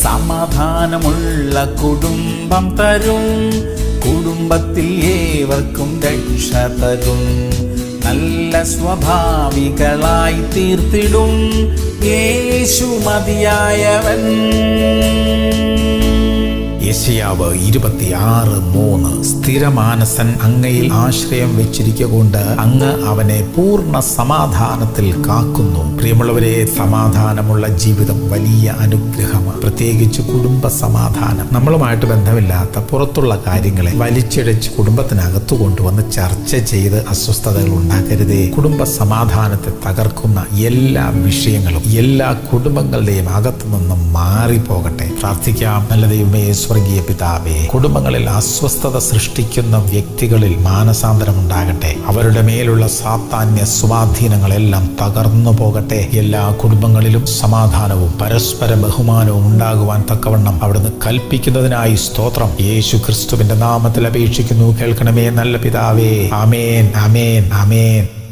സമാധാനമുള്ള കുടുംബം തരും കുടുംബത്തിൽ ഏവർക്കും രക്ഷ തരും നല്ല സ്വഭാവികളായി തീർത്തിടും യേശു മതിയായവൻ യശയാവ് ഇരുപത്തിയാറ് മൂന്ന് സ്ഥിരമാനസൻ അങ്ങയിൽ ആശ്രയം വെച്ചിരിക്കൊണ്ട് അങ്ങ് അവനെ പൂർണ്ണ സമാധാനത്തിൽ കാക്കുന്നു പ്രിയമുള്ളവരെ സമാധാനമുള്ള ജീവിതം വലിയ അനുഗ്രഹമാണ് പ്രത്യേകിച്ച് കുടുംബ സമാധാനം നമ്മളുമായിട്ട് ബന്ധമില്ലാത്ത പുറത്തുള്ള കാര്യങ്ങളെ വലിച്ചിഴച്ച് കുടുംബത്തിനകത്തു കൊണ്ടുവന്ന് ചർച്ച ചെയ്ത് അസ്വസ്ഥതകൾ ഉണ്ടാക്കരുതേ കുടുംബ സമാധാനത്തെ തകർക്കുന്ന എല്ലാ വിഷയങ്ങളും എല്ലാ കുടുംബങ്ങളുടെയും അകത്തു നിന്നും മാറിപ്പോകട്ടെ പ്രാർത്ഥിക്കാം നല്ല ദൈവമേ സ്വർഗീയ പിതാവേ കുടുംബങ്ങളിൽ അസ്വസ്ഥത സൃഷ്ടിക്കുന്ന വ്യക്തികളിൽ മാനസാന്തരം ഉണ്ടാകട്ടെ അവരുടെ മേലുള്ള സാത്താന്യ സ്വാധീനങ്ങളെല്ലാം തകർന്നു പോകട്ടെ എല്ലാ കുടുംബങ്ങളിലും സമാധാനവും പരസ്പര ബഹുമാനവും ഉണ്ടാകുവാൻ തക്കവണ്ണം അവിടുന്ന് കൽപ്പിക്കുന്നതിനായി സ്തോത്രം യേശു ക്രിസ്തുവിന്റെ നാമത്തിൽ അപേക്ഷിക്കുന്നു കേൾക്കണമേ നല്ല പിതാവേ ആമേൻ ആമേൻ ആമേൻ